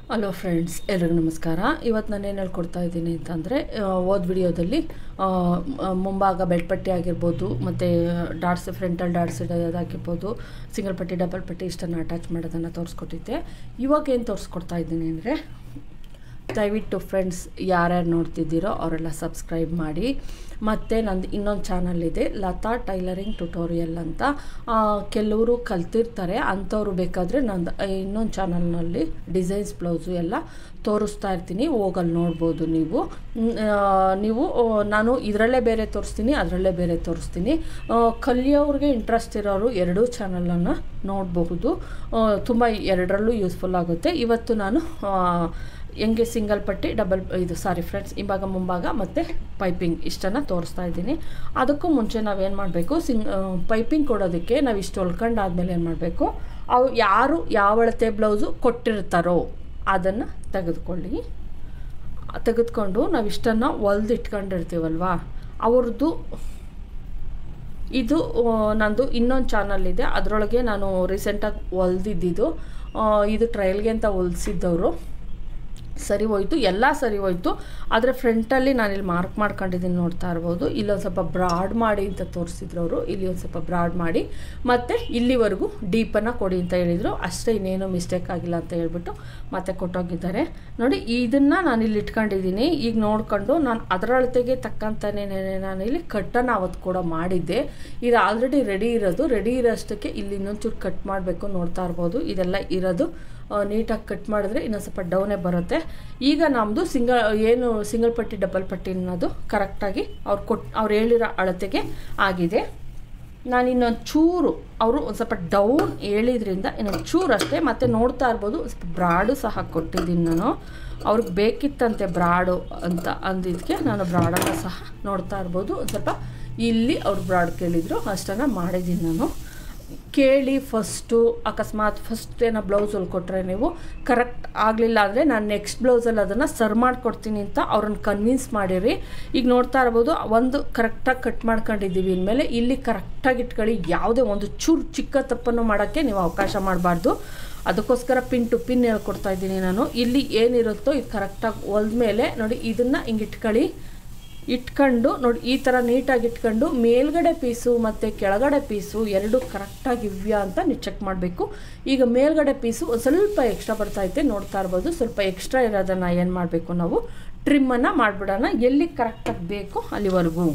hello friends ಎಲ್ರಿಗೂ ನಮಸ್ಕಾರ ಇವತ್ತು ನಾನು ಏನು ಹೇಳ್ಕೊಡ್ತಾ ಇದ್ದೀನಿ ಅಂತಂದರೆ ಓದ್ ವಿಡಿಯೋದಲ್ಲಿ ಆ, ಮ- ಮುಂಭಾಗ ಬೆಲ್ಟ್ ಪಟ್ಟಿ ಆಗಿರ್ಬೋದು ಮತ್ತು ಡಾಟ್ಸ್ ಫ್ರಂಟಲ್ ಡಾಟ್ಸ್ ಇಡೋದಾಗಿರ್ಬೋದು ಸಿಂಗಲ್ ಪಟ್ಟಿ ಡಬಲ್ ಪಟ್ಟಿ ಇಷ್ಟನ್ನು ಅಟ್ಯಾಚ್ ಮಾಡೋದನ್ನು ತೋರಿಸ್ಕೊಟ್ಟಿದ್ದೆ ಇವಾಗ ಏನು ತೋರಿಸ್ಕೊಡ್ತಾ ಇದ್ದೀನಿ ಅಂದರೆ ದಯವಿಟ್ಟು ಫ್ರೆಂಡ್ಸ್ ಯಾರ್ಯಾರು ನೋಡ್ತಿದ್ದೀರೋ ಅವರೆಲ್ಲ ಸಬ್ಸ್ಕ್ರೈಬ್ ಮಾಡಿ ಮತ್ತು ನಂದು ಇನ್ನೊಂದು ಚಾನಲ್ ಇದೆ ಲತಾ ಟೈಲರಿಂಗ್ ಟ್ಯುಟೋರಿಯಲ್ ಅಂತ ಆ, ಕೆಲವರು ಕಲ್ತಿರ್ತಾರೆ ಅಂಥವ್ರು ಬೇಕಾದರೆ ನಂದು ಇನ್ನೊಂದು ಚಾನಲ್ನಲ್ಲಿ ಡಿಸೈನ್ಸ್ ಬ್ಲೌಸು ಎಲ್ಲ ತೋರಿಸ್ತಾ ಇರ್ತೀನಿ ಹೋಗಲ್ಲಿ ನೋಡ್ಬೋದು ನೀವು ಮ್, ಆ, ನೀವು ಆ, ನಾನು ಇದರಲ್ಲೇ ಬೇರೆ ತೋರಿಸ್ತೀನಿ ಅದರಲ್ಲೇ ಬೇರೆ ತೋರಿಸ್ತೀನಿ ಆ, ಕಲಿಯೋರಿಗೆ ಇಂಟ್ರೆಸ್ಟ್ ಇರೋರು ಎರಡೂ ಚಾನಲನ್ನು ನೋಡಬಹುದು ತುಂಬ ಎರಡರಲ್ಲೂ ಯೂಸ್ಫುಲ್ ಆಗುತ್ತೆ ಇವತ್ತು ನಾನು ಆ, ಹೆಂಗೆ ಸಿಂಗಲ್ ಪಟ್ಟಿ ಡಬಲ್ ಇದು ಸಾರಿ ಫ್ರೆಂಡ್ಸ್ ಹಿಂಭಾಗ ಮುಂಭಾಗ ಮತ್ತು ಪೈಪಿಂಗ್ ಇಷ್ಟನ್ನು ತೋರಿಸ್ತಾ ಇದ್ದೀನಿ ಅದಕ್ಕೂ ಮುಂಚೆ ನಾವೇನು ಮಾಡಬೇಕು ಸಿಂಗ್ ಪೈಪಿಂಗ್ ಕೊಡೋದಕ್ಕೆ ನಾವು ಇಷ್ಟು ಹೊಲ್ಕೊಂಡಾದ್ಮೇಲೆ ಏನು ಮಾಡಬೇಕು ಅವು ಯಾರು ಯಾವ ಅಳತೆ ಬ್ಲೌಸು ಕೊಟ್ಟಿರ್ತಾರೋ ಅದನ್ನು ತೆಗೆದುಕೊಳ್ಳಿ ತೆಗೆದುಕೊಂಡು ನಾವು ಇಷ್ಟನ್ನು ಹೊಲ್ದು ಇಟ್ಕೊಂಡಿರ್ತೀವಲ್ವಾ ಅವ್ರದ್ದು ಇದು ಆ, ನಂದು ಇನ್ನೊಂದು ಚಾನಲ್ ಇದೆ ಅದರೊಳಗೆ ನಾನು ರೀಸೆಂಟಾಗಿ ಹೊಲ್ದಿದ್ದಿದ್ದು ಆ, ಇದು ಟ್ರಯಲ್ಗೆ ಅಂತ ಹೊಲ್ಸಿದ್ದವರು ಸರಿ ಹೋಯ್ತು ಎಲ್ಲ ಸರಿ ಹೋಯ್ತು ಆದರೆ ಫ್ರಂಟಲ್ಲಿ ನಾನಿಲ್ಲಿ ಮಾರ್ಕ್ ಮಾಡ್ಕೊಂಡಿದ್ದೀನಿ ನೋಡ್ತಾ ಇರ್ಬೋದು ಇಲ್ಲೊಂದು ಸ್ವಲ್ಪ ಬ್ರಾಡ್ ಮಾಡಿ ಅಂತ ತೋರಿಸಿದ್ರು ಅವರು ಇಲ್ಲಿ ಒಂದು ಸ್ವಲ್ಪ ಬ್ರಾಡ್ ಮಾಡಿ ಮತ್ತು ಇಲ್ಲಿವರೆಗೂ ಡೀಪನ್ನು ಕೊಡಿ ಅಂತ ಹೇಳಿದರು ಅಷ್ಟೇ ಇನ್ನೇನು ಮಿಸ್ಟೇಕ್ ಆಗಿಲ್ಲ ಅಂತ ಹೇಳ್ಬಿಟ್ಟು ಮತ್ತೆ ಕೊಟ್ಟೋಗಿದ್ದಾರೆ ನೋಡಿ ಇದನ್ನು ನಾನು ಇಲ್ಲಿ ಇಟ್ಕೊಂಡಿದ್ದೀನಿ ಈಗ ನೋಡ್ಕೊಂಡು ನಾನು ಅದರ ಅಳತೆಗೆ ತಕ್ಕಂತಾನೆ ನಾನು ಇಲ್ಲಿ ಕಟ್ಟನ್ನು ಅವತ್ತು ಕೂಡ ಮಾಡಿದ್ದೆ ಇದು ಆಲ್ರೆಡಿ ರೆಡಿ ಇರೋದು ರೆಡಿ ಇರೋಷ್ಟಕ್ಕೆ ಇಲ್ಲಿ ಇನ್ನೊಂಚೂರು ಕಟ್ ಮಾಡಬೇಕು ನೋಡ್ತಾ ಇರ್ಬೋದು ಇದೆಲ್ಲ ಇರೋದು ನೀಟಾಗಿ ಕಟ್ ಮಾಡಿದ್ರೆ ಇನ್ನೊಂದು ಸ್ವಲ್ಪ ಡೌನೇ ಬರುತ್ತೆ ಈಗ ನಮ್ಮದು ಸಿಂಗಲ್ ಏನು ಸಿಂಗಲ್ ಪಟ್ಟಿ ಡಬಲ್ ಪಟ್ಟಿ ಅನ್ನೋದು ಕರೆಕ್ಟಾಗಿ ಅವ್ರು ಕೊಟ್ಟು ಅವ್ರು ಹೇಳಿರೋ ಅಳತೆಗೆ ಆಗಿದೆ ನಾನು ಇನ್ನೊಂದು ಚೂರು ಅವರು ಒಂದು ಸ್ವಲ್ಪ ಡೌನ್ ಹೇಳಿದ್ರಿಂದ ಇನ್ನೊಂದು ಚೂರು ಅಷ್ಟೇ ಮತ್ತು ನೋಡ್ತಾ ಇರ್ಬೋದು ಒಂದ್ ಸ್ವಲ್ಪ ಬ್ರಾಡು ಸಹ ಕೊಟ್ಟಿದ್ದೀನಿ ನಾನು ಅವ್ರಿಗೆ ಬೇಕಿತ್ತಂತೆ ಬ್ರಾಡು ಅಂತ ಅಂದಿದ್ದಕ್ಕೆ ನಾನು ಬ್ರಾಡನ್ನು ಸಹ ನೋಡ್ತಾ ಇರ್ಬೋದು ಒಂದು ಸ್ವಲ್ಪ ಇಲ್ಲಿ ಅವ್ರು ಬ್ರಾಡ್ ಕೇಳಿದರು ಅಷ್ಟನ್ನು ಮಾಡಿದ್ದೀನಿ ನಾನು ಕೇಳಿ ಫಸ್ಟು ಅಕಸ್ಮಾತ್ ಫಸ್ಟ್ ಏನೋ ಬ್ಲೌಸ್ ಹೊಲ್ಕೊಟ್ರೆ ನೀವು ಕರೆಕ್ಟ್ ಆಗಲಿಲ್ಲ ಅಂದರೆ ನಾನು ನೆಕ್ಸ್ಟ್ ಬ್ಲೌಸಲ್ಲಿ ಅದನ್ನು ಸರ್ ಮಾಡಿಕೊಡ್ತೀನಿ ಅಂತ ಅವ್ರನ್ನ ಕನ್ವಿನ್ಸ್ ಮಾಡಿರಿ ಈಗ ನೋಡ್ತಾ ಇರ್ಬೋದು ಒಂದು ಕರೆಕ್ಟಾಗಿ ಕಟ್ ಮಾಡ್ಕೊಂಡಿದ್ದೀವಿ ಇನ್ಮೇಲೆ ಇಲ್ಲಿ ಕರೆಕ್ಟಾಗಿ ಇಟ್ಕೊಳ್ಳಿ ಯಾವುದೇ ಒಂದು ಚೂರು ಚಿಕ್ಕ ತಪ್ಪನ್ನು ಮಾಡೋಕ್ಕೆ ನೀವು ಅವಕಾಶ ಮಾಡಬಾರ್ದು ಅದಕ್ಕೋಸ್ಕರ ಪಿನ್ ಟು ಪಿನ್ ಹೇಳ್ಕೊಡ್ತಾ ಇದ್ದೀನಿ ನಾನು ಇಲ್ಲಿ ಏನಿರುತ್ತೋ ಇದು ಕರೆಕ್ಟಾಗಿ ಹೊಲ್ದ್ಮೇಲೆ ನೋಡಿ ಇದನ್ನು ಹಿಂಗೆ ಇಟ್ಕೊಳ್ಳಿ ಇಟ್ಕೊಂಡು ನೋಡಿ ಈ ಥರ ನೀಟಾಗಿ ಇಟ್ಕೊಂಡು ಮೇಲ್ಗಡೆ ಪೀಸು ಮತ್ತು ಕೆಳಗಡೆ ಪೀಸು ಎರಡು ಕರೆಕ್ಟಾಗಿ ಇವ್ಯಾ ಅಂತ ನೀವು ಚೆಕ್ ಮಾಡಬೇಕು ಈಗ ಮೇಲ್ಗಡೆ ಪೀಸು ಒಂದು ಸ್ವಲ್ಪ ಎಕ್ಸ್ಟ್ರಾ ಬರ್ತೈತೆ ನೋಡ್ತಾ ಇರ್ಬೋದು ಸ್ವಲ್ಪ ಎಕ್ಸ್ಟ್ರಾ ಇರೋದನ್ನು ಏನು ಮಾಡಬೇಕು ನಾವು ಟ್ರಿಮ್ಮನ್ನು ಮಾಡಿಬಿಡೋಣ ಎಲ್ಲಿ ಕರೆಕ್ಟಾಗಿ ಬೇಕು ಅಲ್ಲಿವರೆಗೂ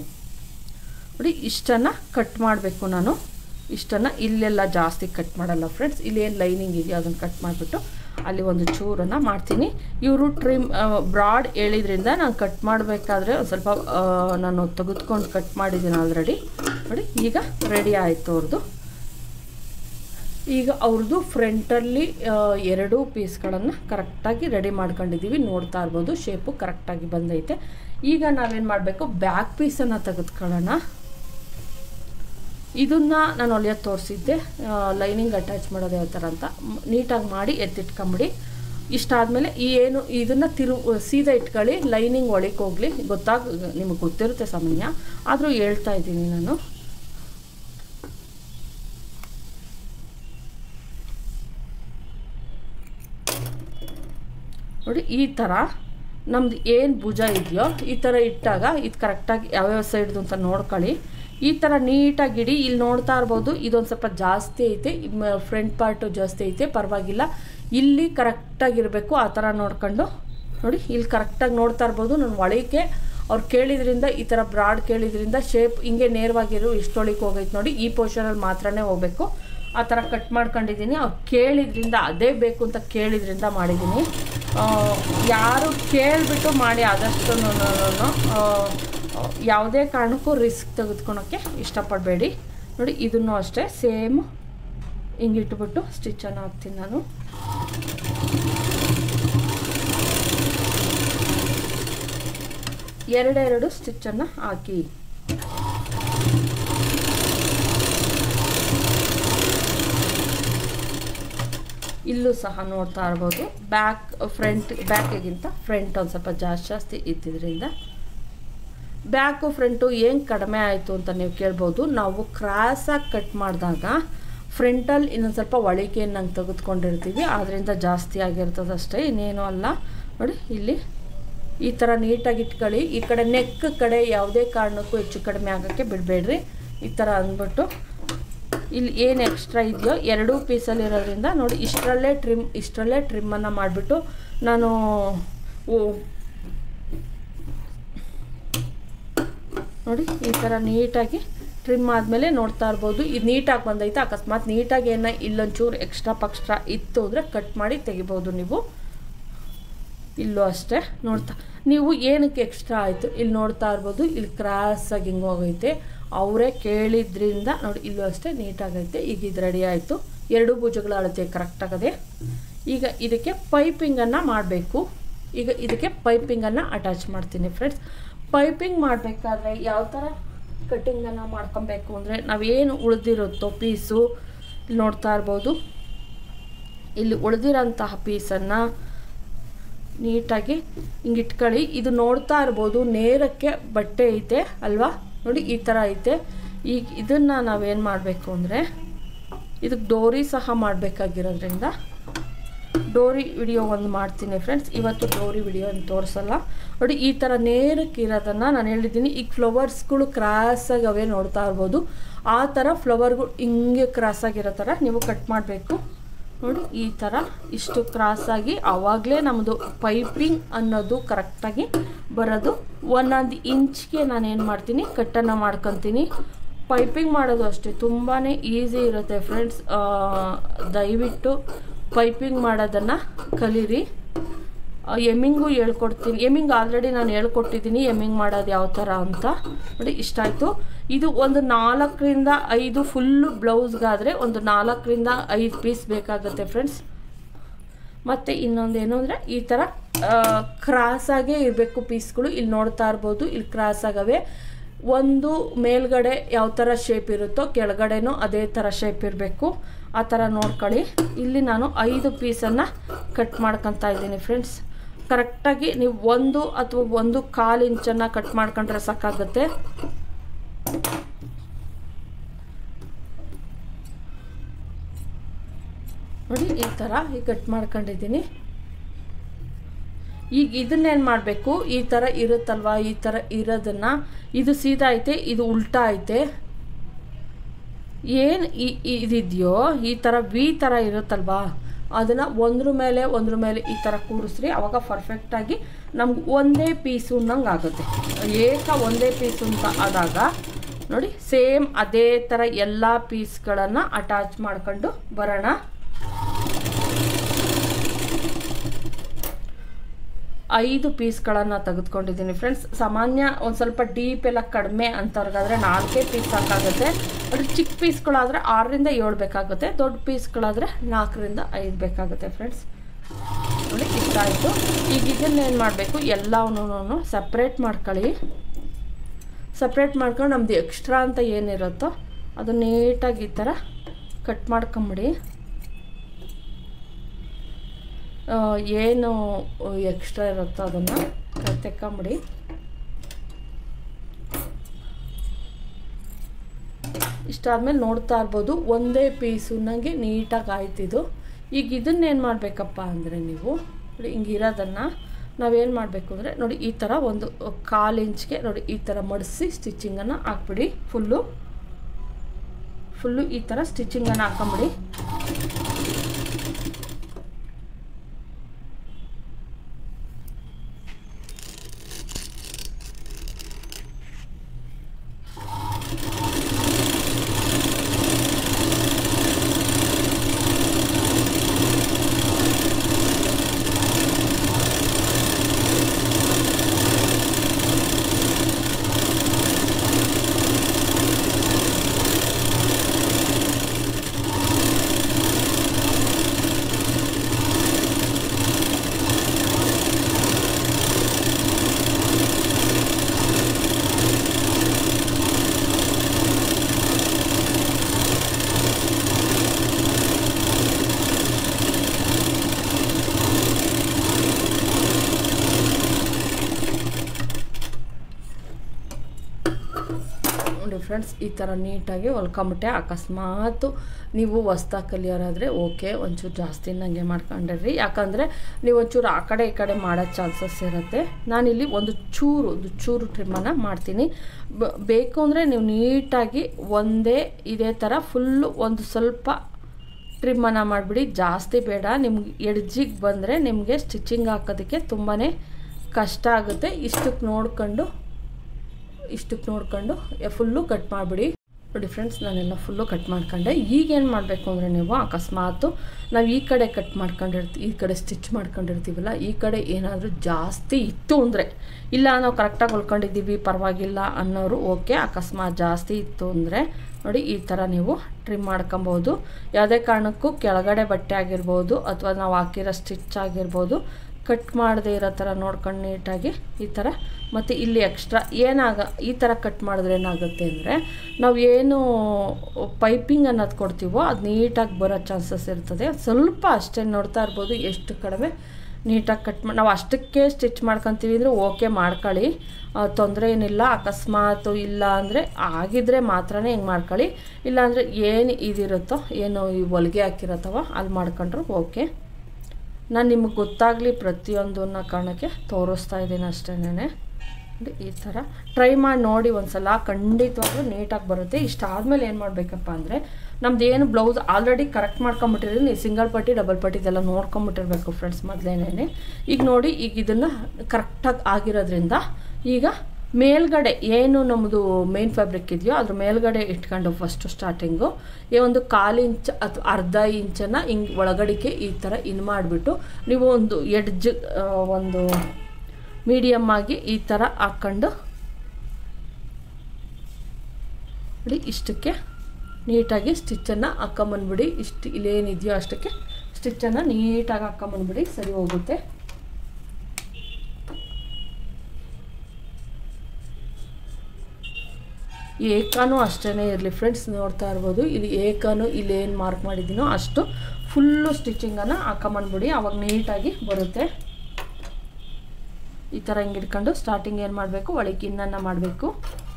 ನೋಡಿ ಇಷ್ಟನ್ನು ಕಟ್ ಮಾಡಬೇಕು ನಾನು ಇಷ್ಟನ್ನು ಇಲ್ಲೆಲ್ಲ ಜಾಸ್ತಿ ಕಟ್ ಮಾಡಲ್ಲ ಫ್ರೆಂಡ್ಸ್ ಇಲ್ಲಿ ಏನು ಲೈನಿಂಗ್ ಇದೆಯೋ ಅದನ್ನು ಕಟ್ ಮಾಡಿಬಿಟ್ಟು ಅಲ್ಲಿ ಒಂದು ಚೂರನ್ನು ಮಾಡ್ತೀನಿ ಇವರು ಟ್ರಿಮ್ ಬ್ರಾಡ್ ಹೇಳಿದ್ರಿಂದ ನಾನು ಕಟ್ ಮಾಡಬೇಕಾದ್ರೆ ಒಂದು ಸ್ವಲ್ಪ ಆ, ನಾನು ತೆಗೆದುಕೊಂಡು ಕಟ್ ಮಾಡಿದ್ದೀನಿ ಆಲ್ರೆಡಿ ನೋಡಿ ಈಗ ರೆಡಿ ಆಯಿತು ಅವ್ರದ್ದು ಈಗ ಅವ್ರದ್ದು ಫ್ರಂಟಲ್ಲಿ ಎರಡೂ ಪೀಸ್ಗಳನ್ನು ಕರೆಕ್ಟಾಗಿ ರೆಡಿ ಮಾಡ್ಕೊಂಡಿದ್ದೀವಿ ನೋಡ್ತಾ ಇರ್ಬೋದು ಶೇಪು ಕರೆಕ್ಟಾಗಿ ಬಂದೈತೆ ಈಗ ನಾವೇನು ಮಾಡಬೇಕು ಬ್ಯಾಕ್ ಪೀಸನ್ನು ತೆಗೆದುಕೊಳ್ಳೋಣ ಇದನ್ನು ನಾನು ಹೊಲಿಯೋದು ತೋರಿಸಿದ್ದೆ ಲೈನಿಂಗ್ ಅಟ್ಯಾಚ್ ಮಾಡೋದು ಯಾವ ಥರ ಅಂತ ಮ್- ನೀಟಾಗಿ ಮಾಡಿ ಎತ್ತಿಟ್ಕೊಂಬಿಡಿ ಇಷ್ಟಾದಮೇಲೆ ಈ ಏನು ಇದನ್ನು ತಿರು ಸೀದಾ ಇಟ್ಕೊಳ್ಳಿ ಲೈನಿಂಗ್ ಒಳಗೆ ಹೋಗಲಿ ಗೊತ್ತಾಗ ನಿಮಗೆ ಗೊತ್ತಿರುತ್ತೆ ಸಾಮಾನ್ಯ ಆದರೂ ಹೇಳ್ತಾ ಇದ್ದೀನಿ ನಾನು ನೋಡಿ ಈ ಥರ ನಮ್ದು ಏನು ಭುಜ ಇದೆಯೋ ಈ ಥರ ಇಟ್ಟಾಗ ಇದು ಕರೆಕ್ಟಾಗಿ ಯಾವ್ಯಾವ ಸೈಡ್ದು ಅಂತ ನೋಡ್ಕೊಳ್ಳಿ ಈ ಥರ ನೀಟಾಗಿ ಇಡಿ ಇಲ್ಲಿ ನೋಡ್ತಾ ಇರ್ಬೋದು ಇದೊಂದು ಸ್ವಲ್ಪ ಜಾಸ್ತಿ ಐತೆ ಫ್ರಂಟ್ ಪಾರ್ಟು ಜಾಸ್ತಿ ಐತೆ ಪರವಾಗಿಲ್ಲ ಇಲ್ಲಿ ಕರೆಕ್ಟಾಗಿರಬೇಕು ಆ ಥರ ನೋಡ್ಕೊಂಡು ನೋಡಿ ಇಲ್ಲಿ ಕರೆಕ್ಟಾಗಿ ನೋಡ್ತಾ ಇರ್ಬೋದು ನಾನು ಒಳಗೆ ಅವ್ರು ಕೇಳಿದ್ರಿಂದ ಈ ಥರ ಬ್ರಾಡ್ ಕೇಳಿದ್ರಿಂದ ಶೇಪ್ ಹಿಂಗೆ ನೇರವಾಗಿರು ಇಷ್ಟೊಳಿಗೆ ಹೋಗೈತೆ ನೋಡಿ ಈ ಪೊಸಿಷನಲ್ಲಿ ಮಾತ್ರನೇ ಹೋಗಬೇಕು ಆ ಥರ ಕಟ್ ಮಾಡ್ಕೊಂಡಿದ್ದೀನಿ ಅವ್ರು ಕೇಳಿದ್ರಿಂದ ಅದೇ ಬೇಕು ಅಂತ ಕೇಳಿದ್ರಿಂದ ಮಾಡಿದ್ದೀನಿ ಆ, ಯಾರು ಕೇಳಿಬಿಟ್ಟು ಮಾಡಿ ಆದಷ್ಟು ಯಾವುದೇ ಕಾರಣಕ್ಕೂ ರಿಸ್ಕ್ ತೆಗೆದುಕೊಳಕ್ಕೆ ಇಷ್ಟಪಡಬೇಡಿ ನೋಡಿ ಇದನ್ನು ಅಷ್ಟೇ ಸೇಮ್ ಹಿಂಗೆ ಇಟ್ಬಿಟ್ಟು ಸ್ಟಿಚ್ಚನ್ನು ಹಾಕ್ತೀನಿ ನಾನು ಎರಡೆರಡು ಸ್ಟಿಚ್ಚನ್ನು ಹಾಕಿ ಇಲ್ಲೂ ಸಹ ನೋಡ್ತಾ ಇರ್ಬೋದು ಬ್ಯಾಕ್ ಫ್ರಂಟ್ ಬ್ಯಾಕಿಗಿಂತ ಫ್ರಂಟ್ ಒಂದು ಸ್ವಲ್ಪ ಜಾಸ್ತಿ ಜಾಸ್ತಿ ಇದ್ದಿದ್ದರಿಂದ ಬ್ಯಾಕು ಫ್ರಂಟು ಏನು ಕಡಿಮೆ ಆಯಿತು ಅಂತ ನೀವು ಕೇಳ್ಬೋದು ನಾವು ಕ್ರಾಸಾಗಿ ಕಟ್ ಮಾಡಿದಾಗ ಫ್ರಂಟಲ್ಲಿ ಇನ್ನೊಂದು ಸ್ವಲ್ಪ ಒಳಿಕೆಯನ್ನು ನಂಗೆ ತೆಗೆದುಕೊಂಡಿರ್ತೀವಿ ಆದ್ದರಿಂದ ಜಾಸ್ತಿ ಆಗಿರ್ತದೆ ಅಷ್ಟೇ ಇನ್ನೇನು ಅಲ್ಲ ನೋಡಿ ಇಲ್ಲಿ ಈ ಥರ ನೀಟಾಗಿ ಇಟ್ಕೊಳ್ಳಿ ಈ ಕಡೆ ನೆಕ್ ಕಡೆ ಯಾವುದೇ ಕಾರಣಕ್ಕೂ ಹೆಚ್ಚು ಕಡಿಮೆ ಆಗೋಕ್ಕೆ ಬಿಡಬೇಡ್ರಿ ಈ ಥರ ಅಂದ್ಬಿಟ್ಟು ಇಲ್ಲಿ ಏನು ಎಕ್ಸ್ಟ್ರಾ ಇದೆಯೋ ಎರಡೂ ಪೀಸಲ್ಲಿ ಇರೋದ್ರಿಂದ ನೋಡಿ ಇಷ್ಟರಲ್ಲೇ ಟ್ರಿಮ್ ಇಷ್ಟರಲ್ಲೇ ಟ್ರಿಮ್ಮನ್ನು ಮಾಡಿಬಿಟ್ಟು ನಾನು ಓ- ನೋಡಿ ಈ ಥರ ನೀಟಾಗಿ ಟ್ರಿಮ್ ಆದಮೇಲೆ ನೋಡ್ತಾ ಇರ್ಬೋದು ಇದು ನೀಟಾಗಿ ಬಂದೈತೆ ಅಕಸ್ಮಾತ್ ನೀಟಾಗಿ ಏನೋ ಇಲ್ಲೊಂಚೂರು ಎಕ್ಸ್ಟ್ರಾ ಪಕ್ಸ್ಟ್ರಾ ಇತ್ತು ಅಂದರೆ ಕಟ್ ಮಾಡಿ ತೆಗಿಬೋದು ನೀವು ಇಲ್ಲೂ ಅಷ್ಟೇ ನೋಡ್ತಾ ನೀವು ಏನಕ್ಕೆ ಎಕ್ಸ್ಟ್ರಾ ಆಯಿತು ಇಲ್ಲಿ ನೋಡ್ತಾ ಇರ್ಬೋದು ಇಲ್ಲಿ ಕ್ರಾಸಾಗಿ ಹಿಂಗೆ ಹೋಗೈತೆ ಅವರೇ ಕೇಳಿದ್ರಿಂದ ನೋಡಿ ಇಲ್ಲೂ ಅಷ್ಟೇ ನೀಟಾಗೈತೆ ಈಗ ಇದು ರೆಡಿ ಆಯಿತು ಎರಡು ಭುಜಗಳ ಅಳತೆ ಕರೆಕ್ಟಾಗದೆ ಈಗ ಇದಕ್ಕೆ ಪೈಪಿಂಗನ್ನು ಮಾಡಬೇಕು ಈಗ ಇದಕ್ಕೆ ಪೈಪಿಂಗನ್ನು ಅಟ್ಯಾಚ್ ಮಾಡ್ತೀನಿ ಫ್ರೆಂಡ್ಸ್ ಪೈಪಿಂಗ್ ಮಾಡಬೇಕಾದ್ರೆ ಯಾವ ಥರ ಕಟ್ಟಿಂಗನ್ನು ಮಾಡ್ಕೊಬೇಕು ಅಂದರೆ ನಾವೇನು ಉಳಿದಿರುತ್ತೋ ಪೀಸು ಇಲ್ಲಿ ನೋಡ್ತಾ ಇರ್ಬೋದು ಇಲ್ಲಿ ಉಳಿದಿರೋಂತಹ ಪೀಸನ್ನು ನೀಟಾಗಿ ಹಿಂಗೆ ಇಟ್ಕೊಳ್ಳಿ ಇದು ನೋಡ್ತಾ ಇರ್ಬೋದು ನೇರಕ್ಕೆ ಬಟ್ಟೆ ಐತೆ ಅಲ್ವಾ ನೋಡಿ ಈ ಥರ ಐತೆ ಈಗ ಇದನ್ನು ನಾವೇನು ಮಾಡಬೇಕು ಅಂದರೆ ಇದಕ್ಕೆ ಡೋರಿ ಸಹ ಮಾಡಬೇಕಾಗಿರೋದ್ರಿಂದ ಡೋರಿ ವಿಡಿಯೋ ಒಂದು ಮಾಡ್ತೀನಿ ಫ್ರೆಂಡ್ಸ್ ಇವತ್ತು ಡೋರಿ ವಿಡಿಯೋ ಅಂತ ತೋರಿಸಲ್ಲ ನೋಡಿ ಈ ಥರ ನೇರಕ್ಕೆ ಇರೋದನ್ನು ನಾನು ಹೇಳಿದ್ದೀನಿ ಈಗ ಫ್ಲವರ್ಸ್ಗಳು ಕ್ರಾಸಾಗಿ ಅವೇ ನೋಡ್ತಾ ಇರ್ಬೋದು ಆ ಥರ ಫ್ಲವರ್ಗಳು ಹಿಂಗೆ ಕ್ರಾಸಾಗಿರೋ ಥರ ನೀವು ಕಟ್ ಮಾಡಬೇಕು ನೋಡಿ ಈ ಥರ ಇಷ್ಟು ಕ್ರಾಸಾಗಿ ಆವಾಗಲೇ ನಮ್ಮದು ಪೈಪಿಂಗ್ ಅನ್ನೋದು ಕರೆಕ್ಟಾಗಿ ಬರೋದು ಒಂದೊಂದು ಇಂಚ್ಗೆ ನಾನು ಏನು ಮಾಡ್ತೀನಿ ಕಟ್ಟನ್ನು ಮಾಡ್ಕೊತೀನಿ ಪೈಪಿಂಗ್ ಮಾಡೋದು ಅಷ್ಟೇ ತುಂಬಾ ಈಸಿ ಇರುತ್ತೆ ಫ್ರೆಂಡ್ಸ್ ದಯವಿಟ್ಟು ಪೈಪಿಂಗ್ ಮಾಡೋದನ್ನು ಕಲೀರಿ ಎಮ್ಮಿಂಗು ಹೇಳ್ಕೊಡ್ತೀನಿ ಎಮ್ಮಿಂಗ್ ಆಲ್ರೆಡಿ ನಾನು ಹೇಳ್ಕೊಟ್ಟಿದ್ದೀನಿ ಎಮ್ಮಿಂಗ್ ಮಾಡೋದು ಯಾವ ಥರ ಅಂತ ನೋಡಿ ಇಷ್ಟ ಆಯಿತು ಇದು ಒಂದು ನಾಲ್ಕರಿಂದ ಐದು ಫುಲ್ಲು ಬ್ಲೌಸ್ಗಾದರೆ ಒಂದು ನಾಲ್ಕರಿಂದ ಐದು ಪೀಸ್ ಬೇಕಾಗುತ್ತೆ ಫ್ರೆಂಡ್ಸ್ ಮತ್ತು ಇನ್ನೊಂದು ಏನು ಅಂದರೆ ಈ ಥರ ಕ್ರಾಸಾಗೇ ಇರಬೇಕು ಪೀಸ್ಗಳು ಇಲ್ಲಿ ನೋಡ್ತಾ ಇರ್ಬೋದು ಇಲ್ಲಿ ಕ್ರಾಸ್ ಆಗವೆ ಒಂದು ಮೇಲ್ಗಡೆ ಯಾವ ಥರ ಶೇಪ್ ಇರುತ್ತೋ ಕೆಳಗಡೆನೂ ಅದೇ ಥರ ಶೇಪ್ ಇರಬೇಕು ಆ ಥರ ನೋಡ್ಕೊಳ್ಳಿ ಇಲ್ಲಿ ನಾನು ಐದು ಪೀಸನ್ನು ಕಟ್ ಮಾಡ್ಕೊತಾ ಇದ್ದೀನಿ ಫ್ರೆಂಡ್ಸ್ ಕರೆಕ್ಟಾಗಿ ನೀವು ಒಂದು ಅಥವಾ ಒಂದು ಕಾಲು ಇಂಚನ್ನು ಕಟ್ ಮಾಡ್ಕೊಂಡ್ರೆ ಸಾಕಾಗುತ್ತೆ ನೋಡಿ ಈ ಥರ ಈಗ ಕಟ್ ಮಾಡ್ಕೊಂಡಿದ್ದೀನಿ ಈಗ ಇದನ್ನೇನು ಮಾಡಬೇಕು ಈ ಥರ ಇರುತ್ತಲ್ವಾ ಈ ಥರ ಇರೋದನ್ನು ಇದು ಸೀದಾ ಐತೆ ಇದು ಉಲ್ಟಾ ಐತೆ ಏನು ಇದಿದೆಯೋ ಈ ಥರ ವಿ ಥರ ಇರುತ್ತಲ್ವಾ ಅದನ್ನು ಒಂದ್ರ ಮೇಲೆ ಒಂದ್ರ ಮೇಲೆ ಈ ಥರ ಕೂರಿಸ್ರಿ ಅವಾಗ ಪರ್ಫೆಕ್ಟಾಗಿ ನಮ್ಗೆ ಒಂದೇ ಪೀಸು ಅನ್ನಂಗೆ ಆಗುತ್ತೆ ಏಕ ಒಂದೇ ಪೀಸು ಅಂತ ಆದಾಗ ನೋಡಿ ಸೇಮ್ ಅದೇ ಥರ ಎಲ್ಲ ಪೀಸ್ಗಳನ್ನು ಅಟ್ಯಾಚ್ ಮಾಡ್ಕೊಂಡು ಬರೋಣ ಐದು ಪೀಸ್ಗಳನ್ನು ತೆಗೆದುಕೊಂಡಿದ್ದೀನಿ ಫ್ರೆಂಡ್ಸ್ ಸಾಮಾನ್ಯ ಒಂದು ಸ್ವಲ್ಪ ಡೀಪ್ ಎಲ್ಲ ಕಡಿಮೆ ಅಂಥವ್ರಿಗಾದರೆ ನಾಲ್ಕೇ ಪೀಸ್ ಸಾಕಾಗುತ್ತೆ ಅದು ಚಿಕ್ಕ ಪೀಸ್ಗಳಾದರೆ ಆರರಿಂದ ಏಳು ಬೇಕಾಗುತ್ತೆ ದೊಡ್ಡ ಪೀಸ್ಗಳಾದರೆ ನಾಲ್ಕರಿಂದ ಐದು ಬೇಕಾಗುತ್ತೆ ಫ್ರೆಂಡ್ಸ್ ನೋಡಿ ಇಷ್ಟ ಆಯಿತು ಈಗ ಇದನ್ನೇನು ಮಾಡಬೇಕು ಎಲ್ಲವನ್ನೂ ಸಪ್ರೇಟ್ ಮಾಡ್ಕೊಳ್ಳಿ ಸಪ್ರೇಟ್ ಮಾಡ್ಕೊಂಡು ನಮ್ಮದು ಎಕ್ಸ್ಟ್ರಾ ಅಂತ ಏನಿರುತ್ತೋ ಅದು ನೀಟಾಗಿ ಈ ಥರ ಕಟ್ ಮಾಡ್ಕೊಂಬಿಡಿ ಏನು ಎಕ್ಸ್ಟ್ರಾ ಇರುತ್ತೋ ಅದನ್ನು ತೆಕ್ಕೊಂಬಿಡಿ ಇಷ್ಟಾದ್ಮೇಲೆ ನೋಡ್ತಾ ಇರ್ಬೋದು ಒಂದೇ ಪೀಸು ನನಗೆ ನೀಟಾಗಿ ಆಯ್ತಿದು ಈಗ ಇದನ್ನೇನು ಮಾಡಬೇಕಪ್ಪ ಅಂದರೆ ನೀವು ನೋಡಿ ಹಿಂಗೆ ಇರೋದನ್ನು ನಾವೇನು ಮಾಡಬೇಕು ಅಂದರೆ ನೋಡಿ ಈ ಥರ ಒಂದು ಕಾಲು ಇಂಚ್ಗೆ ನೋಡಿ ಈ ಥರ ಮಡಿಸಿ ಸ್ಟಿಚಿಂಗನ್ನು ಹಾಕ್ಬಿಡಿ ಫುಲ್ಲು ಫುಲ್ಲು ಈ ಥರ ಸ್ಟಿಚಿಂಗನ್ನು ಹಾಕೊಂಬಿಡಿ ಫ್ರೆಂಡ್ಸ್ ಈ ಥರ ನೀಟಾಗಿ ಹೊಲ್ಕೊಂಬಿಟ್ಟೆ ಅಕಸ್ಮಾತು ನೀವು ಹೊಸ್ದಾಗಿ ಕಲಿಯೋರಾದರೆ ಓಕೆ ಒಂಚೂರು ಜಾಸ್ತಿ ನನಗೆ ಮಾಡ್ಕೊಂಡಿರ್ರಿ ಯಾಕಂದರೆ ನೀವು ಒಂಚೂರು ಆ ಕಡೆ ಈ ಕಡೆ ಮಾಡೋ ಚಾನ್ಸಸ್ ಇರುತ್ತೆ ನಾನಿಲ್ಲಿ ಒಂದು ಚೂರು ಒಂದು ಚೂರು ಟ್ರಿಮ್ಮನ್ನು ಮಾಡ್ತೀನಿ ಬ- ಬೇಕು ಅಂದರೆ ನೀವು ನೀಟಾಗಿ ಒಂದೇ ಇದೇ ಥರ ಫುಲ್ಲು ಒಂದು ಸ್ವಲ್ಪ ಟ್ರಿಮ್ಮನ್ನು ಮಾಡಿಬಿಡಿ ಜಾಸ್ತಿ ಬೇಡ ನಿಮ್ಗೆ ಎಡ್ಜಿಗೆ ಬಂದರೆ ನಿಮಗೆ ಸ್ಟಿಚಿಂಗ್ ಹಾಕೋದಕ್ಕೆ ತುಂಬಾ ಕಷ್ಟ ಆಗುತ್ತೆ ಇಷ್ಟಕ್ಕೆ ನೋಡ್ಕೊಂಡು ಇಷ್ಟಕ್ಕೆ ನೋಡ್ಕೊಂಡು ಫುಲ್ಲು ಕಟ್ ಮಾಡಿಬಿಡಿ ನೋಡಿ ಫ್ರೆಂಡ್ಸ್ ನಾನೆಲ್ಲ ಫುಲ್ಲು ಕಟ್ ಮಾಡ್ಕೊಂಡೆ ಈಗ ಏನು ಮಾಡಬೇಕು ಅಂದರೆ ನೀವು ಅಕಸ್ಮಾತು ನಾವು ಈ ಕಡೆ ಕಟ್ ಮಾಡ್ಕೊಂಡಿರ್ತೀವಿ ಈ ಕಡೆ ಸ್ಟಿಚ್ ಮಾಡ್ಕೊಂಡಿರ್ತೀವಲ್ಲ ಈ ಕಡೆ ಏನಾದರೂ ಜಾಸ್ತಿ ಇತ್ತು ಅಂದರೆ ಇಲ್ಲ ನಾವು ಕರೆಕ್ಟಾಗಿ ಹೊಲ್ಕೊಂಡಿದ್ದೀವಿ ಪರವಾಗಿಲ್ಲ ಅನ್ನೋರು ಓಕೆ ಅಕಸ್ಮಾತ್ ಜಾಸ್ತಿ ಇತ್ತು ಅಂದರೆ ನೋಡಿ ಈ ಥರ ನೀವು ಟ್ರಿಮ್ ಮಾಡ್ಕೊಬೋದು ಯಾವುದೇ ಕಾರಣಕ್ಕೂ ಕೆಳಗಡೆ ಬಟ್ಟೆ ಆಗಿರ್ಬೋದು ಅಥವಾ ನಾವು ಹಾಕಿರೋ ಸ್ಟಿಚ್ ಆಗಿರ್ಬೋದು ಕಟ್ ಮಾಡದೇ ಇರೋ ಥರ ನೋಡ್ಕೊಂಡು ನೀಟಾಗಿ ಈ ಥರ ಮತ್ತು ಇಲ್ಲಿ ಎಕ್ಸ್ಟ್ರಾ ಏನಾಗ ಈ ಥರ ಕಟ್ ಮಾಡಿದ್ರೆ ಏನಾಗುತ್ತೆ ಅಂದರೆ ನಾವು ಏನು ಪೈಪಿಂಗ್ ಅನ್ನೋದು ಕೊಡ್ತೀವೋ ಅದು ನೀಟಾಗಿ ಬರೋ ಚಾನ್ಸಸ್ ಇರ್ತದೆ ಸ್ವಲ್ಪ ಅಷ್ಟೇ ನೋಡ್ತಾ ಇರ್ಬೋದು ಎಷ್ಟು ಕಡಿಮೆ ನೀಟಾಗಿ ಕಟ್ ಮಾಡಿ ನಾವು ಅಷ್ಟಕ್ಕೆ ಸ್ಟಿಚ್ ಮಾಡ್ಕೊತೀವಿ ಅಂದರೆ ಓಕೆ ಮಾಡ್ಕೊಳ್ಳಿ ತೊಂದರೆ ಏನಿಲ್ಲ ಅಕಸ್ಮಾತು ಇಲ್ಲ ಅಂದರೆ ಆಗಿದ್ರೆ ಮಾತ್ರನೇ ಹಿಂಗೆ ಮಾಡ್ಕೊಳ್ಳಿ ಇಲ್ಲಾಂದರೆ ಏನು ಇದಿರುತ್ತೋ ಏನು ಈ ಹೊಲಿಗೆ ಹಾಕಿರತ್ತವ ಅಲ್ಲಿ ಮಾಡ್ಕೊಂಡ್ರು ಓಕೆ ನಾನು ನಿಮಗೆ ಗೊತ್ತಾಗಲಿ ಪ್ರತಿಯೊಂದನ್ನ ಕಾರಣಕ್ಕೆ ತೋರಿಸ್ತಾ ಇದ್ದೀನಿ ಅಷ್ಟೇನೆ ಈ ಥರ ಟ್ರೈ ಮಾಡಿ ನೋಡಿ ಒಂದು ಸಲ ಖಂಡಿತವಾಗ್ಲೂ ನೀಟಾಗಿ ಬರುತ್ತೆ ಇಷ್ಟಾದಮೇಲೆ ಏನು ಮಾಡಬೇಕಪ್ಪ ಅಂದರೆ ನಮ್ದು ಏನು ಬ್ಲೌಸ್ ಆಲ್ರೆಡಿ ಕರೆಕ್ಟ್ ಮಾಡ್ಕೊಂಬಿಟ್ಟಿರಿ ನೀವು ಸಿಂಗಲ್ ಪಟ್ಟಿ ಡಬಲ್ ಪಟ್ಟಿ ಇದೆಲ್ಲ ನೋಡ್ಕೊಂಬಿಟ್ಟಿರ್ಬೇಕು ಫ್ರೆಂಡ್ಸ್ ಮೊದಲೇನೇ ಈಗ ನೋಡಿ ಈಗ ಇದನ್ನು ಕರೆಕ್ಟಾಗಿ ಆಗಿರೋದ್ರಿಂದ ಈಗ ಮೇಲ್ಗಡೆ ಏನು ನಮ್ಮದು ಮೇನ್ ಫ್ಯಾಬ್ರಿಕ್ ಇದೆಯೋ ಅದ್ರ ಮೇಲ್ಗಡೆ ಇಟ್ಕೊಂಡು ಫಸ್ಟು ಸ್ಟಾರ್ಟಿಂಗು ಈ ಒಂದು ಕಾಲು ಇಂಚ್ ಅಥವಾ ಅರ್ಧ ಇಂಚನ್ನು ಹಿಂಗೆ ಒಳಗಡಿಕೆ ಈ ಥರ ಇನ್ ಮಾಡಿಬಿಟ್ಟು ನೀವು ಒಂದು ಎಡ್ಜ್ ಒಂದು ಮೀಡಿಯಮ್ ಆಗಿ ಈ ಥರ ಹಾಕ್ಕೊಂಡು ನೋಡಿ ಇಷ್ಟಕ್ಕೆ ನೀಟಾಗಿ ಸ್ಟಿಚ್ಚನ್ನು ಹಾಕೊಂಬಂದ್ಬಿಡಿ ಇಷ್ಟು ಇಲ್ಲೇನಿದೆಯೋ ಅಷ್ಟಕ್ಕೆ ಸ್ಟಿಚ್ಚನ್ನು ನೀಟಾಗಿ ಹಾಕೊಂಬಂದ್ಬಿಡಿ ಸರಿ ಹೋಗುತ್ತೆ ಏಕಾನು ಅಷ್ಟೇ ಇರಲಿ ಫ್ರೆಂಡ್ಸ್ ನೋಡ್ತಾ ಇರ್ಬೋದು ಇಲ್ಲಿ ಏಕಾನು ಇಲ್ಲಿ ಏನು ಮಾರ್ಕ್ ಮಾಡಿದ್ದೀನೋ ಅಷ್ಟು ಫುಲ್ಲು ಸ್ಟಿಚಿಂಗನ್ನು ಹಾಕೊಂಬಂದ್ಬಿಡಿ ಅವಾಗ ನೀಟಾಗಿ ಬರುತ್ತೆ ಈ ಥರ ಹಿಂಗೆ ಇಟ್ಕೊಂಡು ಸ್ಟಾರ್ಟಿಂಗ್ ಏನು ಮಾಡಬೇಕು ಒಳಗೆ ಇನ್ನನ್ನು ಮಾಡಬೇಕು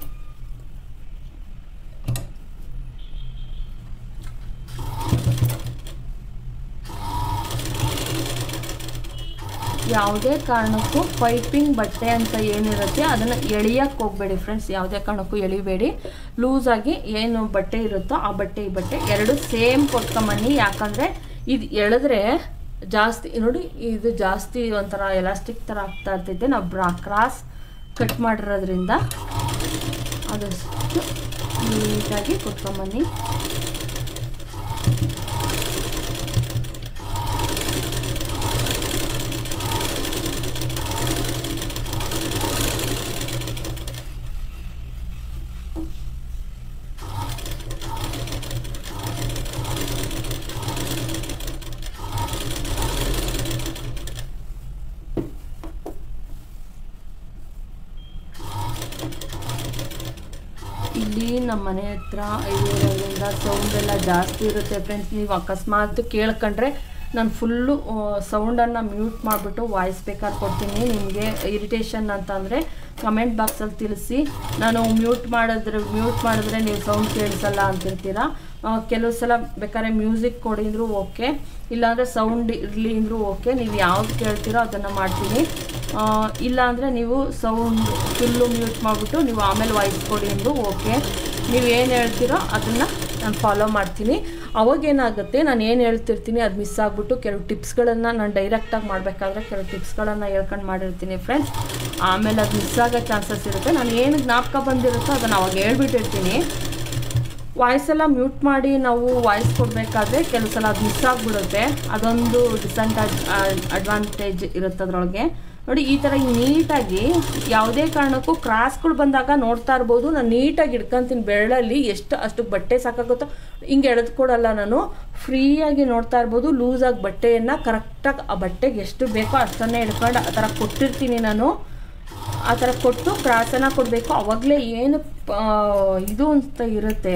ಯಾವುದೇ ಕಾರಣಕ್ಕೂ ಪೈಪಿಂಗ್ ಬಟ್ಟೆ ಅಂತ ಏನಿರುತ್ತೆ ಅದನ್ನು ಎಳಿಯಕ್ಕೆ ಹೋಗಬೇಡಿ ಫ್ರೆಂಡ್ಸ್ ಯಾವುದೇ ಕಾರಣಕ್ಕೂ ಎಳಿಬೇಡಿ ಲೂಸಾಗಿ ಏನು ಬಟ್ಟೆ ಇರುತ್ತೋ ಆ ಬಟ್ಟೆ ಈ ಬಟ್ಟೆ ಎರಡು ಸೇಮ್ ಕೊಟ್ಕೊಂಬನ್ನಿ ಯಾಕಂದರೆ ಇದು ಎಳೆದ್ರೆ ಜಾಸ್ತಿ ನೋಡಿ ಇದು ಜಾಸ್ತಿ ಒಂಥರ ಎಲಾಸ್ಟಿಕ್ ಥರ ಆಗ್ತಾ ಇರ್ತೈತೆ ನಾವು ಬ್ರಾ ಕ್ರಾಸ್ ಕಟ್ ಮಾಡಿರೋದ್ರಿಂದ ಆದಷ್ಟು ನೀಟಾಗಿ ಕೊಟ್ಕೊಂಬನ್ನಿ ಇಲ್ಲಿ ನಮ್ಮ ಮನೆ ಹತ್ರ ಇರೋದ್ರಿಂದ ಸೌಂಡ್ ಎಲ್ಲ ಜಾಸ್ತಿ ಇರುತ್ತೆ ಫ್ರೆಂಡ್ಸ್ ನೀವು ಅಕಸ್ಮಾತ್ ಕೇಳ್ಕೊಂಡ್ರೆ ನಾನು ಫುಲ್ಲು ಸೌಂಡನ್ನು ಮ್ಯೂಟ್ ಮಾಡಿಬಿಟ್ಟು ವಾಯ್ಸ್ ಬೇಕಾದ್ರೆ ಕೊಡ್ತೀನಿ ನಿಮಗೆ ಇರಿಟೇಷನ್ ಅಂತಂದರೆ ಕಮೆಂಟ್ ಬಾಕ್ಸಲ್ಲಿ ತಿಳಿಸಿ ನಾನು ಮ್ಯೂಟ್ ಮಾಡಿದ್ರೆ ಮ್ಯೂಟ್ ಮಾಡಿದ್ರೆ ನೀವು ಸೌಂಡ್ ಕೇಳಿಸಲ್ಲ ಅಂತಿರ್ತೀರ ಆ, ಕೆಲವು ಸಲ ಬೇಕಾದ್ರೆ ಮ್ಯೂಸಿಕ್ ಕೊಡಿದ್ರು ಓಕೆ ಇಲ್ಲಾಂದರೆ ಸೌಂಡ್ ಇರಲಿ ಅಂದರೂ ಓಕೆ ನೀವು ಯಾವ್ದು ಕೇಳ್ತೀರೋ ಅದನ್ನು ಮಾಡ್ತೀನಿ ಆ, ಇಲ್ಲಾಂದರೆ ನೀವು ಸೌಂಡ್ ಫುಲ್ಲು ಮ್ಯೂಟ್ ಮಾಡಿಬಿಟ್ಟು ನೀವು ಆಮೇಲೆ ವಾಯ್ಸ್ ಕೊಡಿ ಅಂದರೂ ಓಕೆ ನೀವು ಏನು ಹೇಳ್ತೀರೋ ಅದನ್ನು ನಾನು ಫಾಲೋ ಮಾಡ್ತೀನಿ ಅವಾಗೇನಾಗುತ್ತೆ ನಾನು ಏನು ಹೇಳ್ತಿರ್ತೀನಿ ಅದು ಮಿಸ್ ಆಗಿಬಿಟ್ಟು ಕೆಲವು ಟಿಪ್ಸ್ಗಳನ್ನು ನಾನು ಡೈರೆಕ್ಟಾಗಿ ಮಾಡಬೇಕಾದ್ರೆ ಕೆಲವು ಟಿಪ್ಸ್ಗಳನ್ನು ಹೇಳ್ಕೊಂಡು ಮಾಡಿರ್ತೀನಿ ಫ್ರೆಂಡ್ಸ್ ಆಮೇಲೆ ಅದು ಮಿಸ್ ಆಗೋ ಚಾನ್ಸಸ್ ಇರುತ್ತೆ ನಾನು ಏನು ಜ್ಞಾಪಕ ಬಂದಿರುತ್ತೋ ಅದನ್ನು ಅವಾಗ ಹೇಳ್ಬಿಟ್ಟಿರ್ತೀನಿ ವಾಯ್ಸ್ ಎಲ್ಲ ಮ್ಯೂಟ್ ಮಾಡಿ ನಾವು ವಾಯ್ಸ್ ಕೊಡಬೇಕಾದ್ರೆ ಕೆಲವು ಸಲ ಅದು ಮಿಸ್ ಆಗಿಬಿಡುತ್ತೆ ಅದೊಂದು ಡಿಸಂಟಾಜ್ ಅಡ್ವಾಂಟೇಜ್ ಇರುತ್ತೆ ಅದರೊಳಗೆ ನೋಡಿ ಈ ಥರ ನೀಟಾಗಿ ಯಾವುದೇ ಕಾರಣಕ್ಕೂ ಕ್ರಾಸ್ಗಳು ಬಂದಾಗ ನೋಡ್ತಾ ಇರ್ಬೋದು ನಾನು ನೀಟಾಗಿ ಇಟ್ಕೊತೀನಿ ಬೆರಳಲ್ಲಿ ಎಷ್ಟು ಅಷ್ಟು ಬಟ್ಟೆ ಸಾಕಾಗುತ್ತೋ ಹಿಂಗೆ ಎಳೆದುಕೊಡಲ್ಲ ನಾನು ಫ್ರೀಯಾಗಿ ನೋಡ್ತಾ ಇರ್ಬೋದು ಲೂಸಾಗಿ ಬಟ್ಟೆಯನ್ನು ಕರೆಕ್ಟಾಗಿ ಆ ಬಟ್ಟೆಗೆ ಎಷ್ಟು ಬೇಕೋ ಅಷ್ಟನ್ನೇ ಹಿಡ್ಕೊಂಡು ಆ ಥರ ಕೊಟ್ಟಿರ್ತೀನಿ ನಾನು ಆ ಥರ ಕೊಟ್ಟು ಕ್ರಾಸನ್ನು ಕೊಡಬೇಕು ಅವಾಗಲೇ ಏನು ಆ, ಇದು ಅಂತ ಇರುತ್ತೆ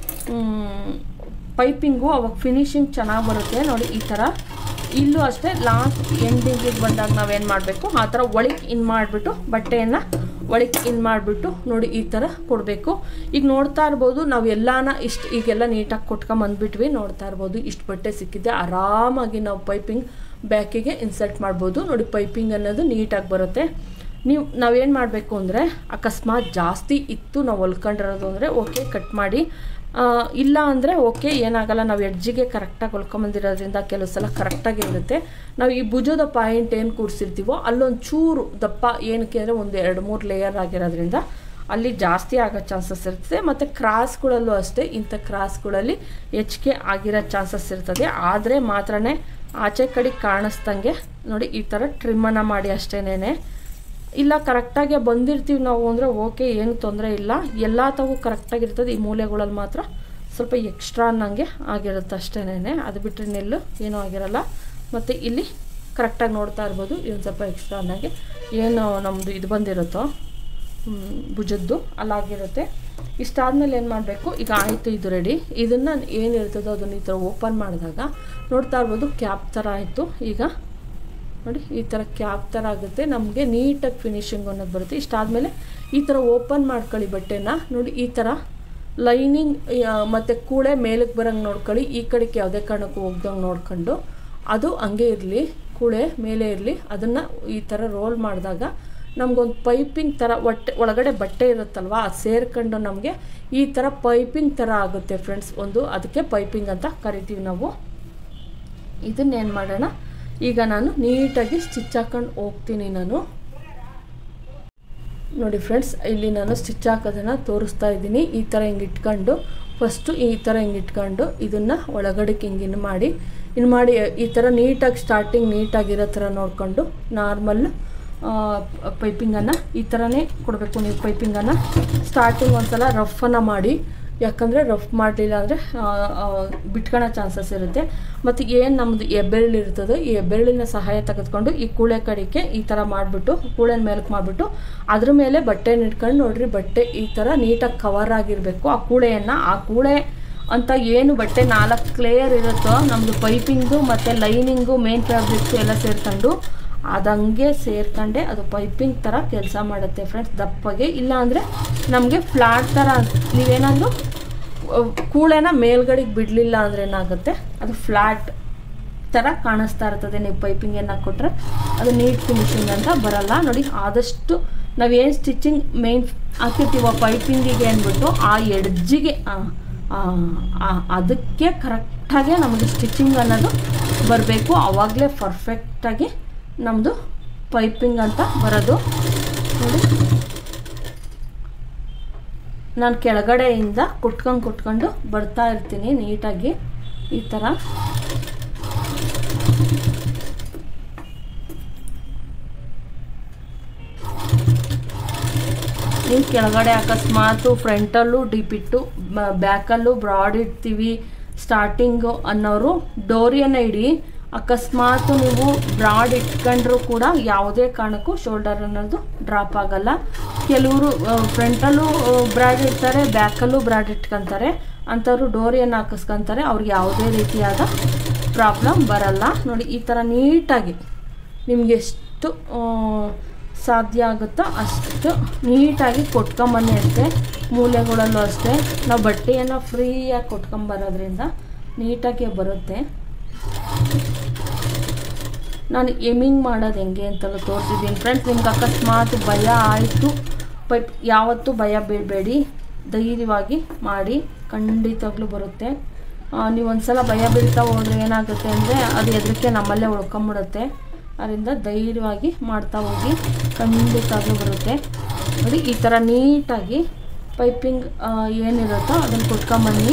ಪೈಪಿಂಗು ಅವಾಗ ಫಿನಿಶಿಂಗ್ ಚೆನ್ನಾಗಿ ಬರುತ್ತೆ ನೋಡಿ ಈ ಥರ ಇಲ್ಲೂ ಅಷ್ಟೇ ಲಾಸ್ಟ್ ಎಂಡಿಂಗಿಗೆ ಬಂದಾಗ ನಾವೇನು ಮಾಡಬೇಕು ಆ ಥರ ಒಳಗೆ ಇನ್ ಮಾಡಿಬಿಟ್ಟು ಬಟ್ಟೆಯನ್ನು ಒಳಗೆ ಇನ್ ಮಾಡಿಬಿಟ್ಟು ನೋಡಿ ಈ ಥರ ಕೊಡಬೇಕು ಈಗ ನೋಡ್ತಾ ಇರ್ಬೋದು ನಾವು ಎಲ್ಲಾನ ಇಷ್ಟು ಈಗೆಲ್ಲ ನೀಟಾಗಿ ಕೊಟ್ಕೊಂಬಂದ್ಬಿಟ್ವಿ ನೋಡ್ತಾ ಇರ್ಬೋದು ಇಷ್ಟು ಬಟ್ಟೆ ಸಿಕ್ಕಿದೆ ಆರಾಮಾಗಿ ನಾವು ಪೈಪಿಂಗ್ ಬ್ಯಾಕಿಗೆ ಇನ್ಸರ್ಟ್ ಮಾಡ್ಬೋದು ನೋಡಿ ಪೈಪಿಂಗ್ ಅನ್ನೋದು ನೀಟಾಗಿ ಬರುತ್ತೆ ನೀವು ನಾವೇನು ಮಾಡಬೇಕು ಅಂದರೆ ಅಕಸ್ಮಾತ್ ಜಾಸ್ತಿ ಇತ್ತು ನಾವು ಹೊಲ್ಕೊಂಡಿರೋದು ಅಂದರೆ ಓಕೆ ಕಟ್ ಮಾಡಿ ಆ, ಇಲ್ಲ ಅಂದರೆ ಓಕೆ ಏನಾಗಲ್ಲ ನಾವು ಎಡ್ಜಿಗೆ ಕರೆಕ್ಟಾಗಿ ಹೊಲ್ಕೊಂಬಂದಿರೋದ್ರಿಂದ ಕೆಲವು ಸಲ ಕರೆಕ್ಟಾಗಿ ಇರುತ್ತೆ ನಾವು ಈ ಭುಜದ ಪಾಯಿಂಟ್ ಏನು ಕೂಡಿಸಿರ್ತೀವೋ ಅಲ್ಲೊಂದು ಚೂರು ದಪ್ಪ ಏನಕ್ಕೆ ಅಂದರೆ ಒಂದು ಎರಡು ಮೂರು ಲೇಯರ್ ಆಗಿರೋದ್ರಿಂದ ಅಲ್ಲಿ ಜಾಸ್ತಿ ಆಗೋ ಚಾನ್ಸಸ್ ಇರ್ತದೆ ಮತ್ತು ಕ್ರಾಸ್ಗಳಲ್ಲೂ ಅಷ್ಟೇ ಇಂಥ ಕ್ರಾಸ್ಗಳಲ್ಲಿ ಹೆಚ್ಚಿಗೆ ಆಗಿರೋ ಚಾನ್ಸಸ್ ಇರ್ತದೆ ಆದರೆ ಮಾತ್ರನೇ ಆಚೆ ಕಡೆ ಕಾಣಿಸ್ದಂಗೆ ನೋಡಿ ಈ ಥರ ಟ್ರಿಮ್ಮನ್ನು ಮಾಡಿ ಅಷ್ಟೇನೆ ಇಲ್ಲ ಕರೆಕ್ಟಾಗಿ ಬಂದಿರ್ತೀವಿ ನಾವು ಅಂದರೆ ಓಕೆ ಏನು ತೊಂದರೆ ಇಲ್ಲ ಎಲ್ಲ ತಾವು ಕರೆಕ್ಟಾಗಿರ್ತದೆ ಈ ಮೂಲೆಗಳಲ್ಲಿ ಮಾತ್ರ ಸ್ವಲ್ಪ ಎಕ್ಸ್ಟ್ರಾ ಅನ್ನಂಗೆ ಆಗಿರುತ್ತೆ ಅಷ್ಟೇನೆ ಅದು ಬಿಟ್ಟರೆ ನೆಲ್ಲು ಏನೂ ಆಗಿರಲ್ಲ ಮತ್ತು ಇಲ್ಲಿ ಕರೆಕ್ಟಾಗಿ ನೋಡ್ತಾ ಇರ್ಬೋದು ಇದೊಂದು ಸ್ವಲ್ಪ ಎಕ್ಸ್ಟ್ರಾ ಅನ್ನಂಗೆ ಏನು ನಮ್ಮದು ಇದು ಬಂದಿರುತ್ತೋ ಹ್ಮ್, ಭುಜದ್ದು ಅಲ್ಲಾಗಿರುತ್ತೆ ಇಷ್ಟಾದ್ಮೇಲೆ ಏನು ಮಾಡಬೇಕು ಈಗ ಆಯಿತು ಇದು ರೆಡಿ ಇದನ್ನು ಏನಿರ್ತದೋ ಅದನ್ನು ಈ ಥರ ಓಪನ್ ಮಾಡಿದಾಗ ನೋಡ್ತಾ ಇರ್ಬೋದು ಕ್ಯಾಪ್ ಥರ ಆಯಿತು ಈಗ ನೋಡಿ ಈ ಥರ ಕ್ಯಾಪ್ ಥರ ಆಗುತ್ತೆ ನಮಗೆ ನೀಟಾಗಿ ಫಿನಿಶಿಂಗ್ ಅನ್ನೋದು ಬರುತ್ತೆ ಇಷ್ಟಾದಮೇಲೆ ಈ ಥರ ಓಪನ್ ಮಾಡ್ಕೊಳ್ಳಿ ಬಟ್ಟೆನ ನೋಡಿ ಈ ಥರ ಲೈನಿಂಗ್ ಮತ್ತು ಕೂಳೆ ಮೇಲಕ್ಕೆ ಬರೋಂಗೆ ನೋಡ್ಕೊಳ್ಳಿ ಈ ಕಡೆಗೆ ಯಾವುದೇ ಕಾರಣಕ್ಕೂ ಹೋಗ್ದಂಗೆ ನೋಡ್ಕೊಂಡು ಅದು ಹಂಗೆ ಇರಲಿ ಕೂಳೆ ಮೇಲೆ ಇರಲಿ ಅದನ್ನು ಈ ಥರ ರೋಲ್ ಮಾಡಿದಾಗ ನಮಗೊಂದು ಪೈಪಿಂಗ್ ಥರ ಒಟ್ಟೆ ಒಳಗಡೆ ಬಟ್ಟೆ ಇರುತ್ತಲ್ವ ಅದು ಸೇರ್ಕೊಂಡು ನಮಗೆ ಈ ಥರ ಪೈಪಿಂಗ್ ಥರ ಆಗುತ್ತೆ ಫ್ರೆಂಡ್ಸ್ ಒಂದು ಅದಕ್ಕೆ ಪೈಪಿಂಗ್ ಅಂತ ಕರಿತೀವಿ ನಾವು ಇದನ್ನೇನು ಮಾಡೋಣ ಈಗ ನಾನು ನೀಟಾಗಿ ಸ್ಟಿಚ್ ಹಾಕೊಂಡು ಹೋಗ್ತೀನಿ ನಾನು ನೋಡಿ ಫ್ರೆಂಡ್ಸ್ ಇಲ್ಲಿ ನಾನು ಸ್ಟಿಚ್ ಹಾಕೋದನ್ನು ತೋರಿಸ್ತಾ ಇದ್ದೀನಿ ಈ ಥರ ಹಿಂಗೆ ಇಟ್ಕೊಂಡು ಫಸ್ಟು ಈ ಥರ ಹಿಂಗೆ ಇಟ್ಕೊಂಡು ಇದನ್ನು ಒಳಗಡೆಗೆ ಹಿಂಗೆ ಇನ್ನು ಮಾಡಿ ಇನ್ನು ಮಾಡಿ ಈ ಥರ ನೀಟಾಗಿ ಸ್ಟಾರ್ಟಿಂಗ್ ನೀಟಾಗಿರೋ ಥರ ನೋಡಿಕೊಂಡು ನಾರ್ಮಲ್ ಪೈಪಿಂಗನ್ನು ಈ ಥರನೇ ಕೊಡಬೇಕು ನೀವು ಪೈಪಿಂಗನ್ನು ಸ್ಟಾರ್ಟಿಂಗ್ ಒಂದ್ಸಲ ರಫನ್ನು ಮಾಡಿ ಯಾಕಂದರೆ ರಫ್ ಮಾಡಲಿಲ್ಲ ಅಂದರೆ ಬಿಟ್ಕೊಳ್ಳೋ ಚಾನ್ಸಸ್ ಇರುತ್ತೆ ಮತ್ತು ಏನು ನಮ್ಮದು ಎಬ್ಬೆರಳು ಇರ್ತದೋ ಈ ಎಬ್ಬೆರಳಿನ ಸಹಾಯ ತೆಗೆದುಕೊಂಡು ಈ ಕೂಳೆ ಕಡಿಕೆ ಈ ಥರ ಮಾಡಿಬಿಟ್ಟು ಕೂಳೆನ ಮೇಲಕ್ಕೆ ಮಾಡಿಬಿಟ್ಟು ಅದ್ರ ಮೇಲೆ ಬಟ್ಟೆನ ಇಟ್ಕೊಂಡು ನೋಡ್ರಿ ಬಟ್ಟೆ ಈ ಥರ ನೀಟಾಗಿ ಕವರ್ ಆಗಿರಬೇಕು ಆ ಕೂಳೆಯನ್ನು ಆ ಕೂಳೆ ಅಂತ ಏನು ಬಟ್ಟೆ ನಾಲ್ಕು ಲೇಯರ್ ಇರುತ್ತೋ ನಮ್ಮದು ಪೈಪಿಂಗು ಮತ್ತು ಲೈನಿಂಗು ಮೇನ್ ಫ್ಯಾಬ್ರಿಕ್ಸು ಎಲ್ಲ ಸೇರ್ಕೊಂಡು ಅದಂಗೆ ಸೇರ್ಕೊಂಡೆ ಅದು ಪೈಪಿಂಗ್ ಥರ ಕೆಲಸ ಮಾಡುತ್ತೆ ಫ್ರೆಂಡ್ಸ್ ದಪ್ಪಗೆ ಇಲ್ಲ ಅಂದರೆ ನಮಗೆ ಫ್ಲಾಟ್ ಥರ ನೀವೇನಾದರೂ ಕೂಳೆನ ಮೇಲ್ಗಡೆಗೆ ಬಿಡಲಿಲ್ಲ ಅಂದರೆ ಏನಾಗುತ್ತೆ ಅದು ಫ್ಲಾಟ್ ಥರ ಕಾಣಿಸ್ತಾ ಇರ್ತದೆ ನೀವು ಪೈಪಿಂಗ್ ಏನು ಹಾಕ್ಕೊಟ್ರೆ ಅದು ನೀಟ್ ಫಿನಿಶಿಂಗ್ ಅಂತ ಬರಲ್ಲ ನೋಡಿ ಆದಷ್ಟು ನಾವೇನು ಸ್ಟಿಚಿಂಗ್ ಮೇನ್ ಹಾಕಿರ್ತೀವೋ ಪೈಪಿಂಗಿಗೆ ಅಂದ್ಬಿಟ್ಟು ಆ ಎಡ್ಜಿಗೆ ಅದಕ್ಕೆ ಕರೆಕ್ಟಾಗೆ ನಮಗೆ ಸ್ಟಿಚಿಂಗ್ ಅನ್ನೋದು ಬರಬೇಕು ಆವಾಗಲೇ ಪರ್ಫೆಕ್ಟಾಗಿ ನಮ್ಮದು ಪೈಪಿಂಗ್ ಅಂತ ಬರೋದು ನೋಡಿ ನಾನು ಕೆಳಗಡೆಯಿಂದ ಕುಟ್ಕೊಂಡು ಕುಟ್ಕೊಂಡು ಬರ್ತಾ ಇರ್ತೀನಿ ನೀಟಾಗಿ ಈ ಥರ ನೀವು ಕೆಳಗಡೆ ಅಕಸ್ಮಾತು ಫ್ರಂಟಲ್ಲೂ ಡೀಪ್ ಇಟ್ಟು ಬ್ಯಾಕಲ್ಲೂ ಬ್ರಾಡ್ ಇಡ್ತೀವಿ ಸ್ಟಾರ್ಟಿಂಗು ಅನ್ನೋರು ಡೋರಿಯನ್ನು ಇಡಿ ಅಕಸ್ಮಾತ್ ನೀವು ಬ್ರಾಡ್ ಇಟ್ಕೊಂಡ್ರೂ ಕೂಡ ಯಾವುದೇ ಕಾರಣಕ್ಕೂ ಶೋಲ್ಡರ್ ಅನ್ನೋದು ಡ್ರಾಪ್ ಆಗಲ್ಲ ಕೆಲವರು ಫ್ರಂಟಲ್ಲೂ ಬ್ರಾಡ್ ಇಡ್ತಾರೆ ಬ್ಯಾಕಲ್ಲೂ ಬ್ರಾಡ್ ಇಟ್ಕೊತಾರೆ ಅಂಥವ್ರು ಡೋರಿಯನ್ನು ಹಾಕಿಸ್ಕೊತಾರೆ ಅವ್ರಿಗೆ ಯಾವುದೇ ರೀತಿಯಾದ ಪ್ರಾಬ್ಲಮ್ ಬರಲ್ಲ ನೋಡಿ ಈ ಥರ ನೀಟಾಗಿ ನಿಮ್ಗೆ ಎಷ್ಟು ಆ, ಸಾಧ್ಯ ಆಗುತ್ತೋ ಅಷ್ಟು ನೀಟಾಗಿ ಕೊಟ್ಕೊಂಬನ್ನಿ ಅಷ್ಟೇ ಮೂಲೆಗಳಲ್ಲೂ ಅಷ್ಟೇ ನಾವು ಬಟ್ಟೆಯನ್ನು ಫ್ರೀಯಾಗಿ ಕೊಟ್ಕೊಂಬರೋದ್ರಿಂದ ನೀಟಾಗಿ ಬರುತ್ತೆ ನಾನು ಎಮಿಂಗ್ ಮಾಡೋದು ಹೆಂಗೆ ಅಂತೆಲ್ಲ ತೋರಿಸಿದ್ದೀನಿ ಫ್ರೆಂಡ್ಸ್ ನಿಮ್ಗೆ ಅಕಸ್ಮಾತ್ ಭಯ ಆಯಿತು ಪೈಪ್ ಯಾವತ್ತೂ ಭಯ ಬೀಳಬೇಡಿ ಧೈರ್ಯವಾಗಿ ಮಾಡಿ ಖಂಡಿತವಾಗ್ಲೂ ಬರುತ್ತೆ ನೀವು ಒಂದ್ಸಲ ಭಯ ಬೀಳ್ತಾ ಹೋದ್ರೆ ಏನಾಗುತ್ತೆ ಅಂದರೆ ಅದು ಹೆದರಿಕೆ ನಮ್ಮಲ್ಲೇ ಉಳ್ಕೊಂಬಿಡುತ್ತೆ ಅದರಿಂದ ಧೈರ್ಯವಾಗಿ ಮಾಡ್ತಾ ಹೋಗಿ ಖಂಡಿತವಾಗ್ಲೂ ಬರುತ್ತೆ ನೋಡಿ ಈ ಥರ ನೀಟಾಗಿ ಪೈಪಿಂಗ್ ಏನಿರುತ್ತೋ ಅದನ್ನು ಕೊಟ್ಕೊಂಬನ್ನಿ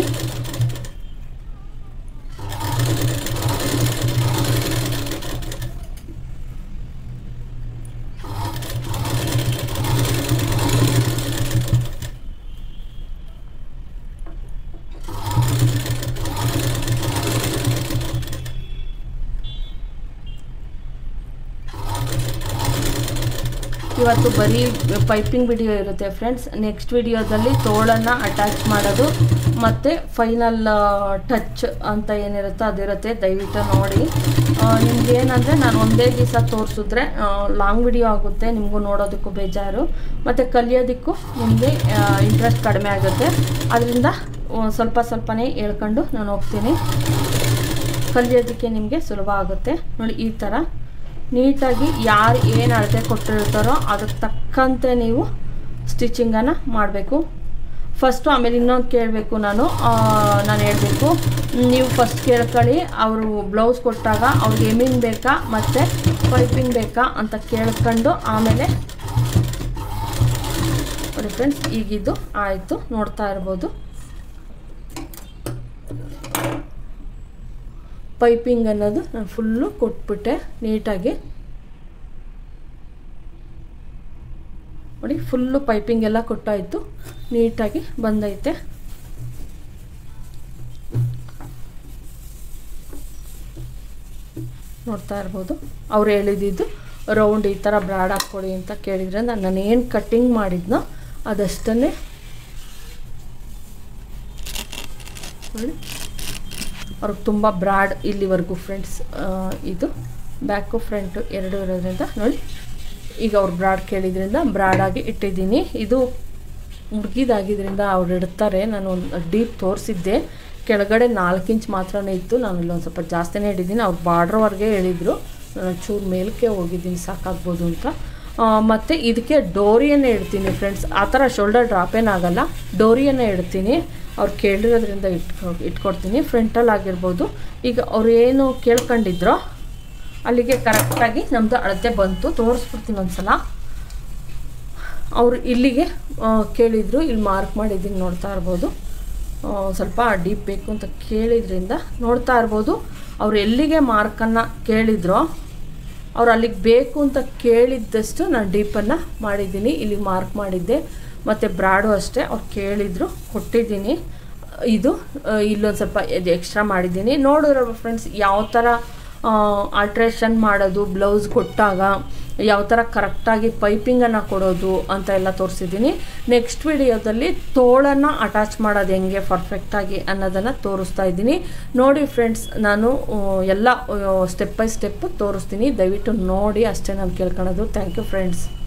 ಇವತ್ತು ಬರೀ ಪೈಪಿಂಗ್ ವಿಡಿಯೋ ಇರುತ್ತೆ ಫ್ರೆಂಡ್ಸ್ ನೆಕ್ಸ್ಟ್ ವಿಡಿಯೋದಲ್ಲಿ ತೋಳನ್ನು ಅಟ್ಯಾಚ್ ಮಾಡೋದು ಮತ್ತು ಫೈನಲ್ ಟಚ್ ಅಂತ ಏನಿರುತ್ತೋ ಅದಿರುತ್ತೆ ದಯವಿಟ್ಟು ನೋಡಿ ನಿಮ್ಗೆ ಏನಂದರೆ ನಾನು ಒಂದೇ ದಿವಸ ತೋರಿಸಿದ್ರೆ ಲಾಂಗ್ ವಿಡಿಯೋ ಆಗುತ್ತೆ ನಿಮಗೂ ನೋಡೋದಕ್ಕೂ ಬೇಜಾರು ಮತ್ತು ಕಲಿಯೋದಕ್ಕೂ ನಿಮಗೆ ಇಂಟ್ರೆಸ್ಟ್ ಕಡಿಮೆ ಆಗುತ್ತೆ ಅದರಿಂದ ಸ್ವಲ್ಪ ಸ್ವಲ್ಪನೇ ಹೇಳ್ಕೊಂಡು ನಾನು ಹೋಗ್ತೀನಿ ಕಲಿಯೋದಕ್ಕೆ ನಿಮಗೆ ಸುಲಭ ಆಗುತ್ತೆ ನೋಡಿ ಈ ಥರ ನೀಟಾಗಿ ಯಾರು ಏನು ಅಳತೆ ಕೊಟ್ಟಿರ್ತಾರೋ ಅದಕ್ಕೆ ತಕ್ಕಂತೆ ನೀವು ಸ್ಟಿಚಿಂಗನ್ನು ಮಾಡಬೇಕು ಫಸ್ಟು ಆಮೇಲೆ ಇನ್ನೊಂದು ಕೇಳಬೇಕು ನಾನು ನಾನು ಹೇಳಬೇಕು ನೀವು ಫಸ್ಟ್ ಕೇಳ್ಕೊಳ್ಳಿ ಅವರು ಬ್ಲೌಸ್ ಕೊಟ್ಟಾಗ ಅವ್ರಿಗೆ ಎಮಿಂಗ್ ಬೇಕಾ ಮತ್ತು ಪೈಪಿಂಗ್ ಬೇಕಾ ಅಂತ ಕೇಳ್ಕೊಂಡು ಆಮೇಲೆ ನೋಡಿ ಫ್ರೆಂಡ್ಸ್ ಈಗಿದು ಆಯಿತು ನೋಡ್ತಾ ಇರ್ಬೋದು ಪೈಪಿಂಗ್ ಅನ್ನೋದು ನಾನು ಫುಲ್ಲು ಕೊಟ್ಬಿಟ್ಟೆ ನೀಟಾಗಿ ನೋಡಿ ಫುಲ್ಲು ಪೈಪಿಂಗ್ ಎಲ್ಲ ಕೊಟ್ಟಾಯಿತು ನೀಟಾಗಿ ಬಂದೈತೆ ನೋಡ್ತಾ ಇರ್ಬೋದು ಅವ್ರು ಹೇಳಿದ್ದು ರೌಂಡ್ ಈ ಥರ ಬ್ರಾಡ್ ಹಾಕ್ಕೊಡಿ ಅಂತ ಕೇಳಿದ್ರೆ ನಾನು ಏನು ಕಟ್ಟಿಂಗ್ ಮಾಡಿದ್ನೋ ಅದಷ್ಟನ್ನೇ ನೋಡಿ ಅವ್ರಿಗೆ ತುಂಬ ಬ್ರಾಡ್ ಇಲ್ಲಿವರೆಗೂ ಫ್ರೆಂಡ್ಸ್ ಇದು ಬ್ಯಾಕು ಫ್ರಂಟು ಎರಡು ಇರೋದ್ರಿಂದ ನೋಡಿ ಈಗ ಅವ್ರು ಬ್ರಾಡ್ ಕೇಳಿದ್ರಿಂದ ಬ್ರಾಡಾಗಿ ಇಟ್ಟಿದ್ದೀನಿ ಇದು ಮುಡ್ಗಿದಾಗಿದ್ದರಿಂದ ಅವ್ರು ಇಡ್ತಾರೆ ನಾನು ಒಂದು ಡೀಪ್ ತೋರಿಸಿದ್ದೆ ಕೆಳಗಡೆ ನಾಲ್ಕು ಇಂಚ್ ಮಾತ್ರನೇ ಇತ್ತು ನಾನು ಇಲ್ಲೊಂದು ಸ್ವಲ್ಪ ಜಾಸ್ತಿನೇ ಹಿಡಿದ್ದೀನಿ ಅವ್ರು ಬಾರ್ಡ್ರ್ವರೆಗೆ ಹೇಳಿದರು ನಾನು ಚೂರು ಮೇಲಕ್ಕೆ ಹೋಗಿದ್ದೀನಿ ಸಾಕಾಗ್ಬೋದು ಅಂತ ಮತ್ತು ಇದಕ್ಕೆ ಡೋರಿಯನ್ನೇ ಇಡ್ತೀನಿ ಫ್ರೆಂಡ್ಸ್ ಆ ಥರ ಶೋಲ್ಡರ್ ಡ್ರಾಪ್ ಏನಾಗಲ್ಲ ಡೋರಿಯನ್ನೇ ಇಡ್ತೀನಿ ಅವ್ರು ಕೇಳಿರೋದ್ರಿಂದ ಇಟ್ಕೊ ಇಟ್ಕೊಡ್ತೀನಿ ಫ್ರಂಟಲ್ಲಿ ಆಗಿರ್ಬೋದು ಈಗ ಅವ್ರು ಏನು ಕೇಳ್ಕೊಂಡಿದ್ರೋ ಅಲ್ಲಿಗೆ ಕರೆಕ್ಟಾಗಿ ನಮ್ಮದು ಅಳತೆ ಬಂತು ತೋರಿಸ್ಬಿಡ್ತೀನಿ ಒಂದ್ಸಲ ಅವರು ಇಲ್ಲಿಗೆ ಕೇಳಿದರು ಇಲ್ಲಿ ಮಾರ್ಕ್ ಮಾಡಿದ್ದೀನಿ ನೋಡ್ತಾ ಇರ್ಬೋದು ಸ್ವಲ್ಪ ಡೀಪ್ ಬೇಕು ಅಂತ ಕೇಳಿದ್ರಿಂದ ನೋಡ್ತಾ ಇರ್ಬೋದು ಅವ್ರು ಎಲ್ಲಿಗೆ ಮಾರ್ಕನ್ನು ಕೇಳಿದ್ರೋ ಅವ್ರು ಅಲ್ಲಿಗೆ ಬೇಕು ಅಂತ ಕೇಳಿದ್ದಷ್ಟು ನಾನು ಡೀಪನ್ನು ಮಾಡಿದ್ದೀನಿ ಇಲ್ಲಿಗೆ ಮಾರ್ಕ್ ಮಾಡಿದ್ದೆ ಮತ್ತು ಬ್ರಾಡು ಅಷ್ಟೇ ಅವ್ರು ಕೇಳಿದರು ಕೊಟ್ಟಿದ್ದೀನಿ ಇದು ಇಲ್ಲೊಂದು ಸ್ವಲ್ಪ ಇದು ಎಕ್ಸ್ಟ್ರಾ ಮಾಡಿದ್ದೀನಿ ನೋಡಿರೋ ಫ್ರೆಂಡ್ಸ್ ಯಾವ ಥರ ಆಲ್ಟ್ರೇಷನ್ ಮಾಡೋದು ಬ್ಲೌಸ್ ಕೊಟ್ಟಾಗ ಯಾವ ಥರ ಕರೆಕ್ಟಾಗಿ ಪೈಪಿಂಗನ್ನು ಕೊಡೋದು ಅಂತ ಎಲ್ಲ ತೋರಿಸಿದ್ದೀನಿ ನೆಕ್ಸ್ಟ್ ವಿಡಿಯೋದಲ್ಲಿ ತೋಳನ್ನು ಅಟ್ಯಾಚ್ ಮಾಡೋದು ಹೆಂಗೆ ಪರ್ಫೆಕ್ಟಾಗಿ ಅನ್ನೋದನ್ನು ತೋರಿಸ್ತಾ ಇದ್ದೀನಿ ನೋಡಿ ಫ್ರೆಂಡ್ಸ್ ನಾನು ಎಲ್ಲ ಸ್ಟೆಪ್ ಬೈ ಸ್ಟೆಪ್ ತೋರಿಸ್ತೀನಿ ದಯವಿಟ್ಟು ನೋಡಿ ಅಷ್ಟೇ ನಾನು ಕೇಳ್ಕೊಳೋದು ಥ್ಯಾಂಕ್ ಯು ಫ್ರೆಂಡ್ಸ್